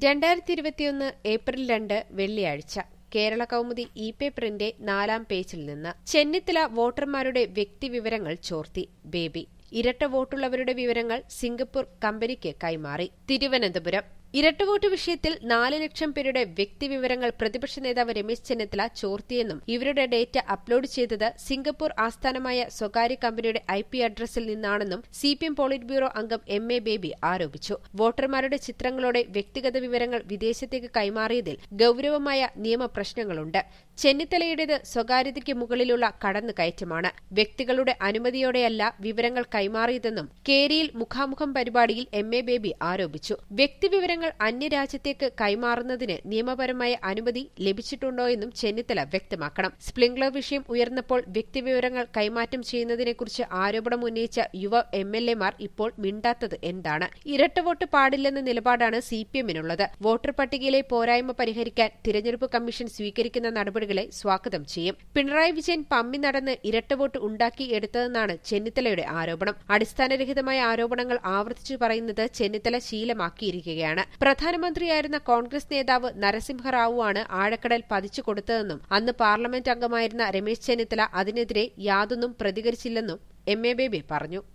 രണ്ടായിരത്തി ഇരുപത്തിയൊന്ന് ഏപ്രിൽ രണ്ട് വെള്ളിയാഴ്ച കേരള കൗമുദി ഇ പേപ്പറിന്റെ നാലാം പേജിൽ നിന്ന് ചെന്നിത്തല വോട്ടർമാരുടെ വ്യക്തിവിവരങ്ങൾ ചോർത്തി ബേബി ഇരട്ട വോട്ടുള്ളവരുടെ വിവരങ്ങൾ സിംഗപ്പൂർ കമ്പനിക്ക് കൈമാറി തിരുവനന്തപുരം ഇരട്ട വോട്ട് വിഷയത്തിൽ നാല് ലക്ഷം പേരുടെ വ്യക്തിവിവരങ്ങൾ പ്രതിപക്ഷ നേതാവ് രമേശ് ചെന്നിത്തല ചോർത്തിയെന്നും ഇവരുടെ ഡേറ്റ അപ്ലോഡ് ചെയ്തത് സിംഗപ്പൂർ ആസ്ഥാനമായ സ്വകാര്യ കമ്പനിയുടെ ഐ പി അഡ്രസ്സിൽ നിന്നാണെന്നും C P M politburo അംഗം എം എ ബേബി ആരോപിച്ചു വോട്ടർമാരുടെ ചിത്രങ്ങളോടെ വ്യക്തിഗത വിവരങ്ങൾ വിദേശത്തേക്ക് കൈമാറിയതിൽ ഗൌരവമായ നിയമപ്രശ്നങ്ങളുണ്ട് ചെന്നിത്തലയുടേത് സ്വകാര്യതയ്ക്ക് മുകളിലുള്ള കടന്നുകയറ്റമാണ് വ്യക്തികളുടെ അനുമതിയോടെയല്ല വിവരങ്ങൾ കൈമാറിയതെന്നും കേരിയിൽ മുഖാമുഖം പരിപാടിയിൽ എം എ ബേബി ആരോപിച്ചു വ്യക്തിവിവരങ്ങൾ അന്യരാജ്യത്തേക്ക് കൈമാറുന്നതിന് നിയമപരമായ അനുമതി ലഭിച്ചിട്ടുണ്ടോ എന്നും ചെന്നിത്തല വ്യക്തമാക്കണം സ്പ്ലിംഗ്ലർ വിഷയം ഉയർന്നപ്പോൾ വ്യക്തിവിവരങ്ങൾ കൈമാറ്റം ചെയ്യുന്നതിനെക്കുറിച്ച് ആരോപണം ഉന്നയിച്ച യുവ എം എൽ എമാർ ഇപ്പോൾ മിണ്ടാത്തത് എന്താണ് ഇരട്ട വോട്ട് പാടില്ലെന്ന നിലപാടാണ് സി പി എമ്മിനുള്ളത് വോട്ടർ പട്ടികയിലെ പോരായ്മ പരിഹരിക്കാൻ തിരഞ്ഞെടുപ്പ് കമ്മീഷൻ സ്വീകരിക്കുന്ന നടപടികളെ സ്വാഗതം ചെയ്യും പിണറായി വിജയൻ പമ്മി നടന്ന് ഇരട്ട വോട്ട് ഉണ്ടാക്കി എടുത്തതെന്നാണ് ചെന്നിത്തലയുടെ ആരോപണം അടിസ്ഥാനരഹിതമായ ആരോപണങ്ങൾ ആവർത്തിച്ചു പറയുന്നത് ചെന്നിത്തല ശീലമാക്കിയിരിക്കുകയാണ് പ്രധാനമന്ത്രിയായിരുന്ന കോൺഗ്രസ് നേതാവ് നരസിംഹറാവു ആണ് ആഴക്കടൽ പതിച്ചു കൊടുത്തതെന്നും അന്ന് പാർലമെന്റ് അംഗമായിരുന്ന രമേശ് ചെന്നിത്തല അതിനെതിരെ യാതൊന്നും പ്രതികരിച്ചില്ലെന്നും എം എ ബേബി പറഞ്ഞു